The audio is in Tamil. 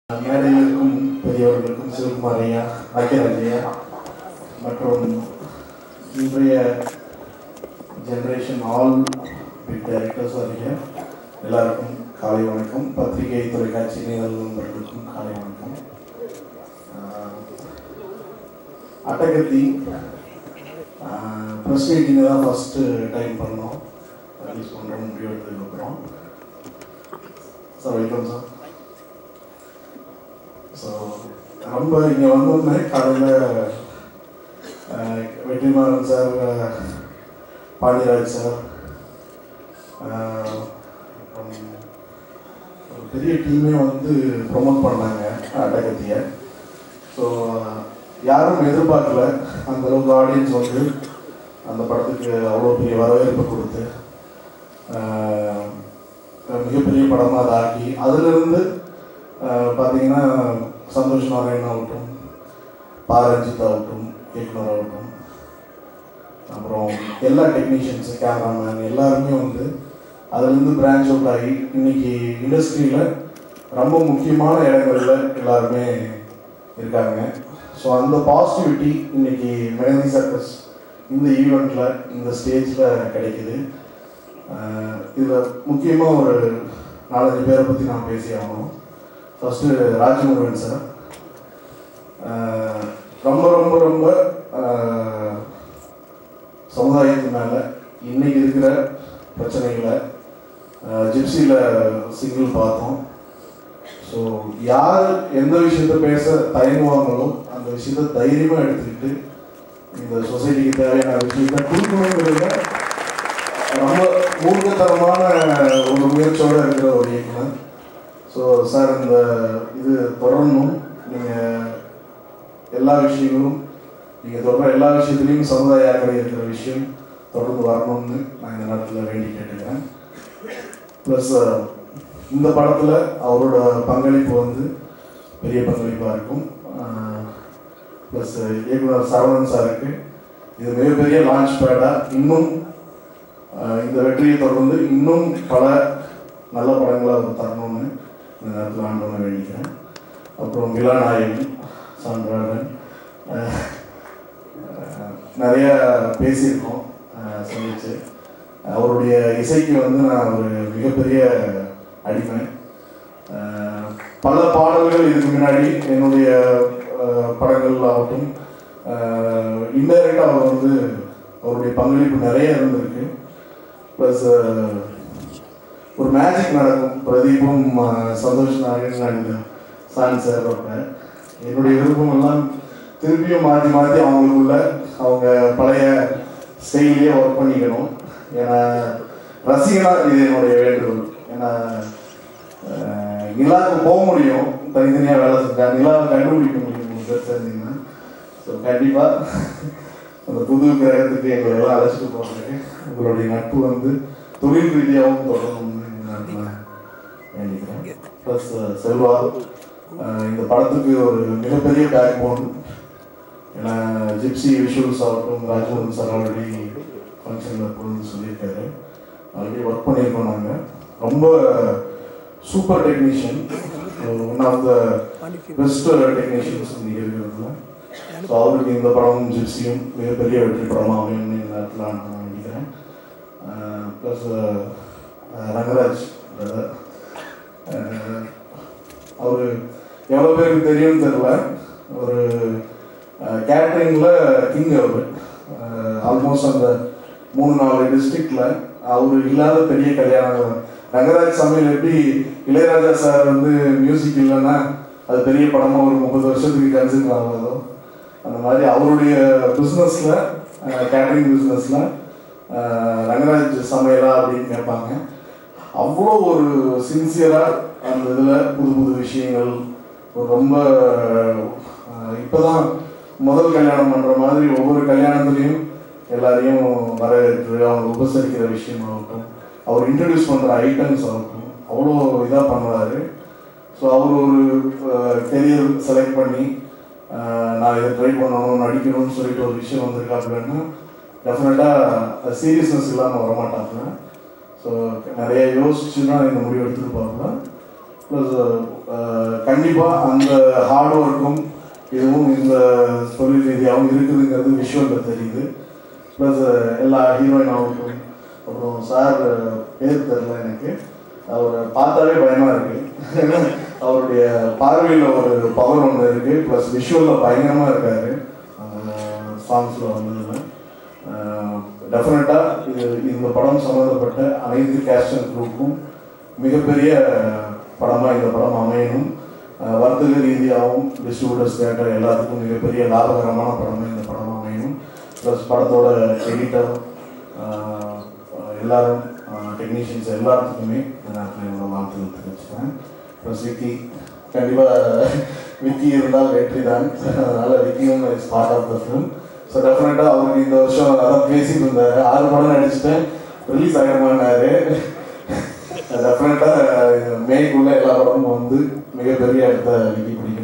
மேடையில் இருக்கும் பெரியவர்களுக்கும் சிவகுமார் ஐயா பாக்கியராஜ் ஐயா மற்றும் இன்றைய ஜெனரேஷன் ஆல் பிக் டைரக்டர்ஸ் அறிய எல்லாருக்கும் காலை வணக்கம் பத்திரிகை தொலைக்காட்சி நிகழ் நண்பர்களுக்கும் காலை வணக்கம் ஆஹ், அட்டகத்தி ப்ரெஸ் மீட்டிங் தான் ஃபஸ்ட்டு டைம் பண்ணோம் ரிலீஸ் பண்ணுறோம் முடிவு எடுத்ததுக்கப்புறம் சார் வெல்கம் சார் ஸோ ரொம்ப இங்கே வந்தோடனே காலையில் வெற்றிமாறன் சார் அஹ், பாண்டியராஜ் சார் அஹ், அப்புறம் ஒரு பெரிய டீமே வந்து ப்ரொமோட் பண்ணாங்க அட்டகத்தியை ஸோ யாரும் எதிர்பார்க்கல அந்த அளவுக்கு ஆடியன்ஸ் வந்து அந்த படத்துக்கு அவ்வளோ பெரிய வரவேற்பு கொடுத்து அஹ், மிகப்பெரிய படமாக அதை ஆக்கி அதிலிருந்து அஹ், பார்த்தீங்கன்னா சந்தோஷ் நாராயண் ஆகட்டும் பாரஞ்சித் ஆகட்டும் இயக்குனர் ஆகட்டும் அப்புறம் எல்லா டெக்னீஷியன்ஸு கேமராமேன் எல்லாருமே வந்து அதுலேருந்து பிரான்ச் அவுட் ஆகி இன்னைக்கு இண்டஸ்ட்ரியில் ரொம்ப முக்கியமான இடங்கள்ல எல்லாருமே இருக்காங்க ஸோ அந்த பாசிட்டிவிட்டி இன்னைக்கு மெகந்தி சர்க்கஸ் இந்த ஈவெண்ட்டில் இந்த ஸ்டேஜில் கிடைக்குது இதில் முக்கியமாக ஒரு நாலஞ்சு பேரை பற்றி நான் பேசி ஆகணும் ஃபஸ்ட்டு ராஜமுருகன் சார் ஆஹ் ரொம்ப ரொம்ப ரொம்ப ஆஹ் சமுதாயத்து மேலே இன்னைக்கு இருக்கிற பிரச்சனைகளை ஜிப்சியில் சிங்கிள் பார்த்தோம் ஸோ யார் எந்த விஷயத்த பேச தயங்குவாங்களோ அந்த விஷயத்த தைரியமாக எடுத்துக்கிட்டு இந்த சொசைட்டிக்கு தேவையான விஷயத்த கொடுக்கணுங்கிறத ரொம்ப மூர்க்கத்தனமான ஒரு முயற்சியோடு இருக்கிற ஒரு இயக்குனர் ஸோ சார் இந்த இது தொடரணும் நீங்கள் எல்லா விஷயங்களும் நீங்கள் தொடர எல்லா விஷயத்துலையும் சமுதாய அக்கறை இருக்கிற விஷயம் தொடர்ந்து வரணும்னு நான் இந்த நேரத்தில் வேண்டி கேட்டுக்கிறேன் ப்ளஸ் இந்த படத்தில் அவரோட பங்களிப்பு வந்து பெரிய பங்களிப்பாக இருக்கும் ப்ளஸ் இயக்குனர் சரவணன் சாருக்கு இது மிகப்பெரிய லான்ச் பேடாக இன்னும் ஆஹ் இந்த வெற்றியை தொடர்ந்து இன்னும் பல நல்ல படங்களை அவர் தரணும்னு இந்த நேரத்தில் ஆண்டவனை வேண்டிக்கிறேன் அப்புறம் விழாநாயகன் சான்றாளன் ஆஹ் ஆஹ் நிறைய பேசியிருக்கோம் ஆஹ் சந்திச்சு அவருடைய இசைக்கு வந்து நான் ஒரு மிகப்பெரிய அடிமை ஆஹ் பல பாடல்கள் இதுக்கு முன்னாடி என்னுடைய ஆஹ் படங்கள் ஆகட்டும் இன்டைரக்டாக அவர் வந்து அவருடைய பங்களிப்பு நிறைய இருந்திருக்கு ப்ளஸ் ஒரு மேஜிக் நடக்கும் பிரதீப்பும் ஆஹ் Santhosh Narayanan and Sean sir என்னுடைய விருப்பம் எல்லாம் திருப்பியும் மாற்றி மாற்றி அவங்களுக்குள்ள அவங்க பழைய ஸ்டைல்லையே ஒர்க் பண்ணிக்கணும் ஏன்னா ரசிகனா இது என்னுடைய வேண்டுகோள் ஏன்னா ஆஹ், நிலாவுக்கு போக முடியும் தனித்தனியாக வேலை செஞ்சா நிலாவை கண்டுபிடிக்க முடியும் மூணு பேர் சேர்ந்தீங்கன்னா ஸோ கண்டிப்பாக அந்த புது கிரகத்துக்கு எங்களை எல்லாம் அழைச்சிட்டு போகிறதுக்கு உங்களுடைய நட்பு வந்து தொழில் ரீதியாகவும் தொடரணும்னு இந்த நேரத்தில் வேண்டிக்கிறேன் ப்ளஸ் செல்வா ஆஹ், இந்த படத்துக்கு ஒரு மிகப்பெரிய பேக் போன் ஏன்னா ஜிப்சி விஷுவல்ஸ் ஆகட்டும் ராஜமோகன் சார் ஆல்ரெடி ஃபங்க்ஷனில் போகணும்னு சொல்லியிருக்காரு ஆல்ரெடி ஒர்க் பண்ணியிருக்கோம் நாங்கள் ரொம்ப super technician one of the best technicians இன்னைக்கு இருக்கிறதுல ஸோ அவருக்கு இந்த படமும் ஜிப்சியும் மிகப்பெரிய வெற்றி படமாக அமையும்னு இந்த நேரத்தில் நான் நினைக்கிறேன் ப்ளஸ் ரங்கராஜ் brother. அஹ், அவரு எவ்வளோ பேருக்கு தெரியும்னு தெரியல ஒரு கேட்ரிங்கில் கிங் அவர் ஆல்மோஸ்ட் அந்த மூணு நாலு டிஸ்ட்ரிக்டில் அவர் இல்லாத பெரிய கல்யாணம் ரங்கராஜ் சமையல் எப்படி இளையராஜா சார் வந்து மியூசிக் இல்லைன்னா அது பெரிய படமாக ஒரு முப்பது வருஷத்துக்கு கன்சிடர் ஆகாதோ அந்த மாதிரி அவருடைய பிஸ்னஸில் கேட்ரிங் பிஸ்னஸில் ரங்கராஜ் சமையலா அப்படின்னு கேட்பாங்க அவ்வளோ ஒரு சின்சியராக அந்த இதில் புது புது விஷயங்கள் ஒரு ரொம்ப அஹ், இப்பதான் முதல் கல்யாணம் பண்ணுற மாதிரி ஒவ்வொரு கல்யாணத்துலேயும் எல்லாரையும் வரவேற்று அவங்க உபசரிக்கிற விஷயமாகட்டும் அவர் இன்ட்ரடியூஸ் பண்ணுற ஐட்டம்ஸ் ஆகட்டும் அவ்வளோ இதாக பண்ணுவார் ஸோ அவர் ஒரு கெரியர் செலக்ட் பண்ணி அஹ், நான் இதை ட்ரை பண்ணணும் நடிக்கணும்னு சொல்லிட்டு ஒரு விஷயம் வந்திருக்காப்புலன்னா டெஃபினட்டாக சீரியஸ்னஸ் இல்லாமல் வரமாட்டாப்புல ஸோ நிறைய யோசிச்சு தான் இந்த முடிவு எடுத்துருப்பாப்புல ப்ளஸ் கண்டிப்பாக அந்த ஹார்ட் ஒர்க்கும் இதுவும் இந்த தொழில் ரீதியாகவும் இருக்குதுங்கிறது விஷுவலில் தெரியுது ப்ளஸ் எல்லா ஹீரோயின் ஆகட்டும் அப்புறம் சார் பேர் தெரில எனக்கு அவரை பார்த்தாலே பயமாக இருக்குது அவருடைய பார்வையில் ஒரு பவர் ஒன்று இருக்குது ப்ளஸ் விஷுவலில் பயங்கரமாக இருக்காரு அந்த சாங்ஸில் வந்ததுல டெஃபினட்டாக இது இந்த படம் சம்மந்தப்பட்ட அனைத்து கேஸ்ட் அண்ட் குரூப்பும் மிகப்பெரிய படமாக இந்த படம் அமையணும் அஹ் வர்த்தக ரீதியாகவும் டிஸ்ட்ரிபியூட்டர்ஸ் தேட்டர் எல்லாத்துக்கும் மிகப்பெரிய லாபகரமான படமாக இந்த படம் அமையணும் ப்ளஸ் படத்தோட எடிட்டர் எல்லாரும் டெக்னீஷியன்ஸ் எல்லாத்துக்குமே இந்த நேரத்தில் என்னோட வாழ்த்துக்கள் தெரிவிச்சுக்கிறேன் ப்ளஸ் விக்கி கண்டிப்பாக விக்கி இருந்தால் வெற்றி தான் அதனால் விக்கியும் is part of the film so டெஃபினட்டாக அவருக்கு இந்த வருஷம் அதான் பேசிட்டு இருந்தார் ஆறு படம் நடிச்சிட்டேன் ரிலீஸ் ஆகிடுமான்னாரு டெஃபினட்டாக மேக்குள்ளே எல்லா படமும் வந்து மிகப்பெரிய இடத்த விக்கி பிடிக்கும்